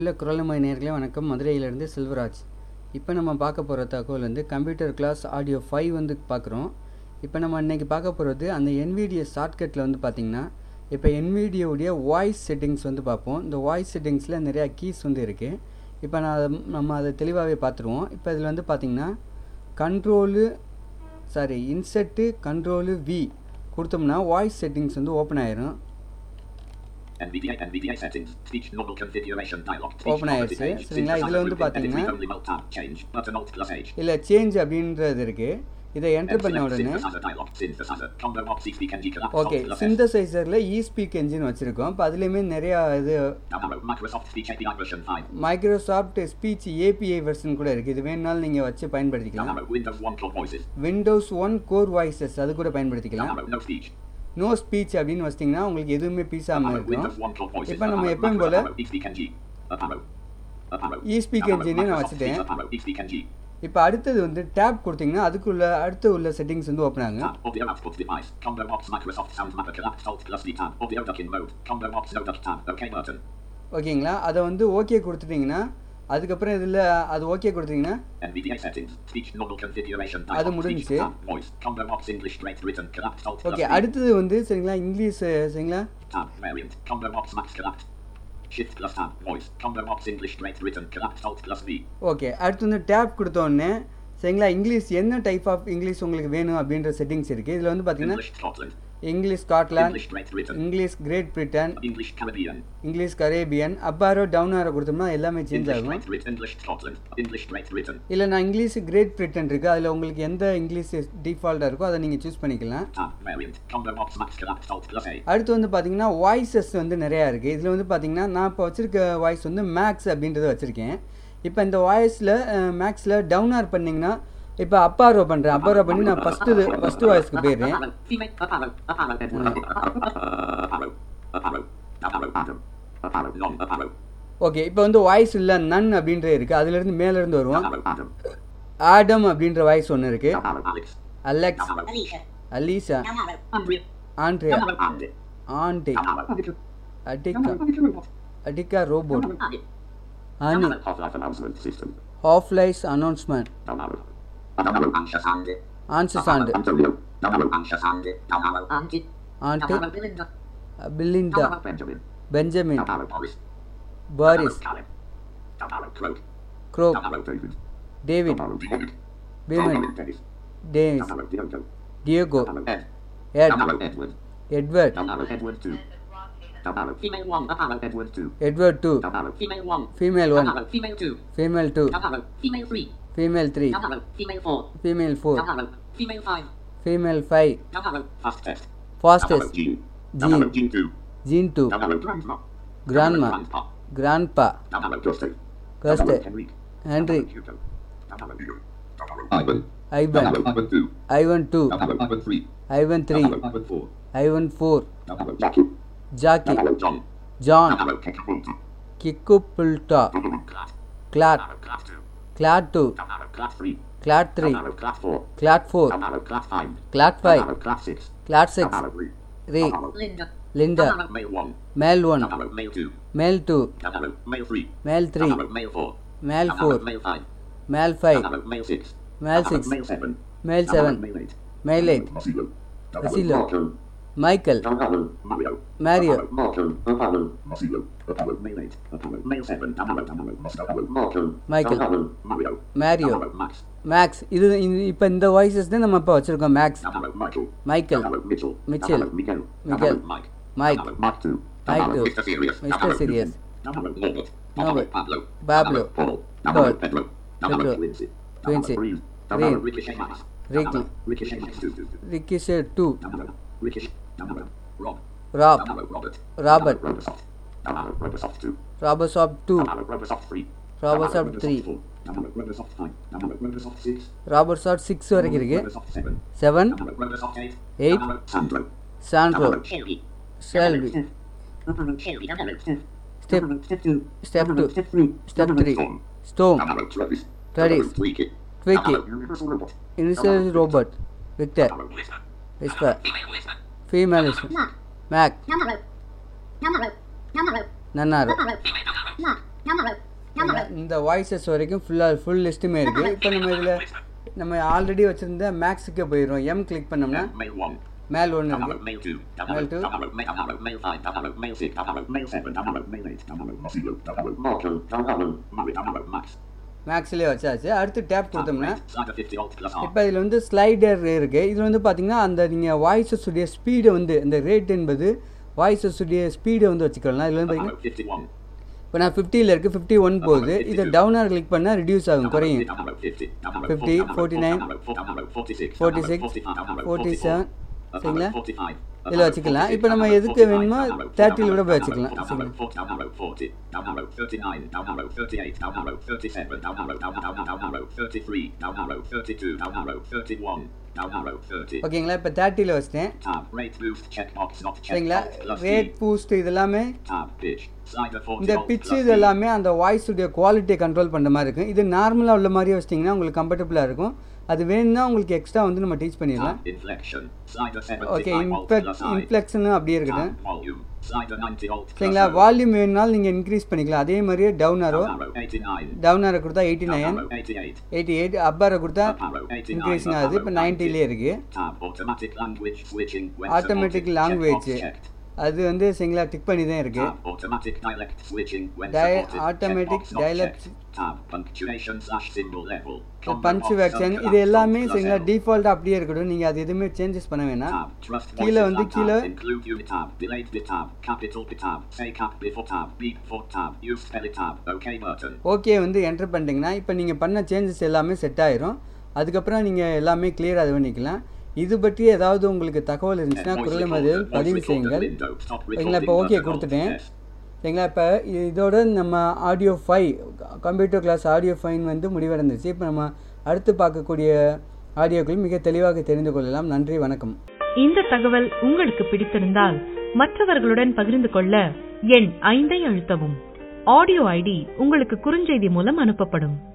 இல்லை குரலமாய் நேர்களே வணக்கம் மதுரையிலேருந்து செல்வராஜ் இப்போ நம்ம பார்க்க போகிற தகவல் வந்து கம்ப்யூட்டர் கிளாஸ் ஆடியோ ஃபைவ் வந்து பார்க்குறோம் இப்போ நம்ம இன்றைக்கி பார்க்க போகிறது அந்த NVIDIA ஷார்ட்கட்டில் வந்து பார்த்திங்கன்னா இப்போ NVIDIA-உடைய வாய்ஸ் செட்டிங்ஸ் வந்து பார்ப்போம் இந்த வாய்ஸ் செட்டிங்ஸில் நிறையா கீஸ் வந்து இருக்குது இப்போ நான் அதை- நம்ம அதை தெளிவாகவே பார்த்துருவோம் இப்போ இதில் வந்து பார்த்திங்கன்னா control sorry insert control V கொடுத்தோம்னா வாய்ஸ் செட்டிங்ஸ் வந்து ஓப்பன் ஆயிரும் NVDA NVDA settings speech normal configuration dialog Open ஆயிடுச்சு. சரிங்களா? இதுல வந்து பாத்தீங்கன்னா- only mode tab change button alt plus H இல்லை சேஞ்ச் அப்படின்றது இருக்குது இதை என்டர் பண்ண உடனே synthesizer dialog synthesizer combo box speak and collapse okay alt plus S சிந்தசைசரில் இஸ்பீக் என்ஜின் வச்சுருக்கோம் இப்போ அதுலேயுமே நிறையா இது now arrow Microsoft speech API version 5 Microsoft speech API version கூட இருக்குது இது வேணுனாலும் நீங்கள் வச்சு now பயன்படுத்திக்கலாம் arrow Windows 1 core voices Windows one core voices அது கூட now பயன்படுத்திக்கலாம் arrow no speech no speech அப்படின்னு வச்சிட்டிங்கன்னா உங்களுக்கு எதுவுமே now பீசாமல் arrow இருக்கும் Windows 1 core voices இப்போ up நம்ம arrow எப்பவும் Microsoft போல arrow speak NG up arrow up arrow eSpeak Now arrow engine நான் Microsoft வச்சுட்டேன். speech up arrow speak NG இப்போ அடுத்தது வந்து டேப் கொடுத்தீங்கன்னா அதுக்குள்ள அடுத்து உள்ள செட்டிங்ஸ் வந்து ஓப்பன் ஆகும் Tab, audio output device, combo box Microsoft Sound Mapper collapse alt plus D tab, audio duck in mode, combo box no duck tab, OK button. ஓகேங்களா அதை வந்து ஓகே கொடுத்துட்டிங்கன்னா அதுக்கப்புறம் இதில் அது ஓகே கொடுத்தீங்கன்னா NVDA settings, speech normal configuration அது dialog, speech முடிஞ்சுச்சு. tab, voice, combo box English straight written collapse alt plus okay D அடுத்தது வந்து சரிங்களா இங்கிலீஷ் சரிங்களா tab, variant, combo box max collapse. Shift plus tab, voice, combo box English straight written collapse alt plus V. Okay அடுத்து வந்து tape கொடுத்த உடனே சரிங்களா English என்ன டைப் ஆஃப் இங்கிலீஷ் உங்களுக்கு வேணும் அப்படின்ற செட்டிங்ஸ் இருக்குது இதில் வந்து பார்த்தீங்கன்னா English Scotland, English Scotland English straight written, English Great Britain English Caribbean, English Caribbean up arrow down arrow கொடுத்தோம்னா எல்லாமே சேஞ்ச் English ஆகும் straight written, English Scotland, English straight written, இல்லை நான் இங்கிலீஷ் கிரேட் பிரிட்டன் இருக்குது அதில் உங்களுக்கு எந்த இங்கிலீஷ் டிஃபால்ட்டாக இருக்கோ அதை நீங்கள் சூஸ் பண்ணிக்கலாம் tab, variant, combo box max collapse alt plus A. அடுத்து வந்து பார்த்தீங்கன்னா வாய்ஸஸ் வந்து நிறையா இருக்குது இதில் வந்து பார்த்தீங்கன்னா நான் இப்போ வச்சுருக்க வாய்ஸ் வந்து மேக்ஸ் அப்படின்றத வச்சுருக்கேன் இப்போ இந்த வாய்ஸில் மேக்ஸில் டவுன் ஆர் பண்ணிங்கன்னா இப்போ அப்பாரோ பண்ணுறேன் அப்பாரோ பண்ணி நான் ஃபஸ்ட்டு ஃபஸ்ட்டு வாய்ஸ்க்கு போயிடுறேன் Arrow, female, up arrow, up arrow, Edward. Up arrow, up arrow, up arrow, Adam. Up arrow, non, up arrow, okay இப்போ வந்து வாய்ஸ் இல்லை நன் அப்படின்றது இருக்குது அதுலேருந்து மேலேருந்து up வருவோம் arrow, Adam. ஆடம் அப்படின்ற வாய்ஸ் ஒன்று இருக்குது Up arrow, Alex. Alex Up arrow, Alicia. Alicia Now arrow. Andrea. Andrea Up arrow, Andy. Andy Up arrow, Abigail. அடிக்கா Robot. அடிக்கா robot Andy. Annie Half-Life announcement system. Half life announcement Down arrow. Down arrow, Anxious Andy. ஆன்சர் சாண்டு Antonio. Down arrow, Anxious Andy. Down arrow, Auntie. Auntie Now arrow. Belinda. Belinda Down arrow, Benjamin. Benjamin Down arrow, Boris. Boris Down arrow, Caleb. Down arrow, Croak. Croak Down arrow, David. David Down arrow, David. Bheeman Down arrow, Dennis. Davis Down arrow, Diogo. Diogo Down arrow, Ed. Ed Down arrow, Edward. Edward Down arrow, Edward 2. Down arrow, Female one. up arrow, Edward 2. Edward two Down arrow, Female one. Female one Down arrow. Female two. Female two Down arrow. Female three. Female three Down arrow. Female four. Female four Down arrow. Female five. Female five Down arrow. fast test. Down arrow, fastest Gene. Down Gene. arrow, Gene 2. Gene two Down arrow, Grandma. Grandma. Down arrow, Grandpa. Grandpa Down arrow, Gustav. Gustav. Down arrow, Henrique. Henry Down arrow, Hugo. Down arrow, Leo. Down arrow, Ivan. Down Ivan arrow, Ivan 2. Ivan two Down arrow, Ivan 3. Ivan three Down arrow, Ivan 4. Ivan four Down arrow, Jackie. Jackie Down arrow, John. John Down arrow, Kekawunta. கிக்கு புல்டா Down arrow, Clad. Clad Down arrow, Clad 2. Clad two Down arrow, Clad 3. Clad three Down arrow, Clad 4. Clad four Down arrow, Clad 5. Clad Down five arrow, Clad 6. Clad Down six arrow, Lee. ரீ Down arrow, Linda. Linda Down arrow. Male 1. மேல் one Down arrow, male 2. மேல் two Down arrow, male 3. மேல் three Down arrow, male 4. மேல் Down four arrow, male 5. மேல் five Down arrow, male 6. மேல் Down arrow, six male 7. மேல் Down arrow, seven male 8. Male eight Marcelo. Down arrow, Marcelo. Marco. Michael Down arrow, Mario. Mario. Down arrow, Marco. Up arrow, Marcelo. Up arrow, male 8. Up arrow, male 7. Down arrow, down arrow, down arrow, Marco. Michael. Down arrow, Mario. Mario. Down arrow, Max. Maths இது இப்போ இந்த voices தான் நம்ம இப்போ வச்சுருக்கோம் maths Down arrow, Michael. Michael Down arrow, Mitchell. Mitchell. Down arrow, Miguel. Down Miguel. arrow, Mike. Mike. Down arrow, Mark 2. Down Mike arrow, 2. Mr. Serious. Down Mr. arrow, Serious. Down arrow, Norbert. Down Norbert. arrow, Pablo. Pablo. Down arrow, Paul. Down Paul. arrow, Pedro. Down Pedro. arrow, Quincy. Down Quincy. arrow, Reeve. Down Reeve. arrow, Ricochet Max. Down Ricky. arrow, Ricochet Max 2. Ricochet two Down arrow, Ricochet. Down arrow, Rob. Rob Down arrow, Robert. Robert. Down arrow, Robosoft. Down arrow, Robosoft 2. Robosoft two Down arrow, Robosoft 3. Robosoft Down arrow, 3. 4. Down arrow, Robosoft 5. Down arrow, Robosoft 6. ராபர்சாட் six வரைக்கும் இருக்கு Robosoft 7. Seven Down arrow, Robosoft 8. Eight. Down arrow, Sandro. Down Santro arrow, Shelby. Shelvi Up arrow. Shelby. Down arrow. Step. Down arrow. Step two. Step Down arrow. two. Step three. Step three Storm. Storm Down arrow, Travis. Travis. Down arrow, Tweaky. Tweaky. Down arrow, Universal Robot. Initial robot Victor Down arrow, Whisper. Whisper Female Whisper. Female Mark. Make Down arrow. Down arrow. Down arrow. நன்னாரோ Up arrow. Mark. Number row. Number row. இந்த voices வரைக்கும் ஃபுல்லாக full லிஸ்ட்டுமே இருக்குது இப்போ நம்ம இதில் நம்ம already வச்சுருந்த மேக்ஸுக்கு போயிடும் எம் கிளிக் பண்ணோம்னா Mail 1. மேல் ஒன்று Download இருக்குது mail 2. Mail Download, two. download, mail, download, mail 5. Download, mail 6. Download, mail 7. Download, mail 8. Download, Mozilla. Download, Mortal. Download, Mari. Download, Max. மேக்ஸ்லேயே வச்சாச்சு அடுத்து டேப் கொடுத்தோம்னா Slider 50 Alt plus R. இப்போ இதில் வந்து ஸ்லைடர் இருக்குது இதில் வந்து பார்த்தீங்கன்னா அந்த நீங்கள் வாய்ஸஸ் உடைய ஸ்பீடை வந்து இந்த ரேட் என்பது வாய்ஸஸ் உடைய ஸ்பீடை வந்து வச்சுக்கலாம் இதில் வந்து பார்த்தீங்கன்னா Download 51. இப்போ நான் ஃபிஃப்டியில் இருக்குது ஃபிஃப்டி ஒன் போகுது இதை டவுனாக கிளிக் பண்ணால் ரெடியூஸ் ஆகும் குறையும் Download 50. Download 50, 49, 46. 46, 47 சரிங்களா சரிங்களா இதில் வச்சுக்கலாம் இப்போ நம்ம எதுக்கு வேணுமோ தேர்ட்டியில் கூட போய் வச்சுக்கலாம் சரிங்களா ஓகேங்களா இப்போ தேர்ட்டியில் வச்சிட்டேன் சரிங்களா ரேட் பூஸ்ட் இது எல்லாமே இந்த பிச்சு இது எல்லாமே அந்த வாய்ஸுடைய குவாலிட்டியை கண்ட்ரோல் பண்ணுற மாதிரி இருக்கும் இது நார்மலாக உள்ள மாதிரியே வச்சிட்டிங்கன்னா உங்களுக்கு கம்ஃபர்டபுளாக இருக்கும் அது வேணும்னா உங்களுக்கு எக்ஸ்ட்ரா வந்து நம்ம டீச் பண்ணிடலாம் ஓகே இன்ஃபெக்ட் இன்ஃப்ளெக்ஷனும் அப்படியே இருக்கட்டும் சரிங்களா வால்யூம் வேணுனாலும் நீங்கள் இன்க்ரீஸ் பண்ணிக்கலாம் அதே மாதிரியே டவுன் அரோ டவுன் அரோ கொடுத்தா eighty nine eighty eight up arrow கொடுத்தா இன்க்ரீஸிங் ஆகுது இப்போ நைன்ட்டிலே இருக்குது Automatic language அது வந்து சரிங்களா டிக் பண்ணி தான் இருக்குது Automatic dialect switching when Dia- supported. automatic Checkbox not dialect- checked. Tab punctuation slash symbol level. Punctuation இது எல்லாமே சரிங்களா டிஃபால்ட்டாக அப்படியே இருக்கட்டும் நீங்கள் அது எதுவுமே சேஞ்சஸ் பண்ண வேணாம் Tab, trust கீழே voices வந்து and கீழே tab, include unit tab, delayed bit tab, capital bit tab, say cap before tab, beep for tab, use spell it tab, okay button. Okay வந்து என்டர் பண்ணிட்டீங்கன்னா இப்போ நீங்கள் பண்ண சேஞ்சஸ் எல்லாமே செட் ஆயிரும் அதுக்கப்புறம் நீங்கள் எல்லாமே கிளியர் அது பண்ணிக்கலாம் இது பற்றி ஏதாவது உங்களுக்கு தகவல் இருந்துச்சுன்னா Voice குரல் recorder, மதியில் voice பதிவு recorder செய்யுங்கள் window, stop சரிங்களா இப்போ recording ஓகே button, கொடுத்துட்டேன் Alt S. சரிங்களா இப்போ இதோட நம்ம audio five computer class audio fine வந்து முடிவடைந்துச்சு இப்போ நம்ம அடுத்து பார்க்கக்கூடிய ஆடியோக்கள் மிக தெளிவாக தெரிந்து கொள்ளலாம் நன்றி வணக்கம் இந்த தகவல் உங்களுக்கு பிடித்திருந்தால் மற்றவர்களுடன் பகிர்ந்து கொள்ள எண் ஐந்தை அழுத்தவும் ஆடியோ ஐடி உங்களுக்கு குறுஞ்செய்தி மூலம் அனுப்பப்படும்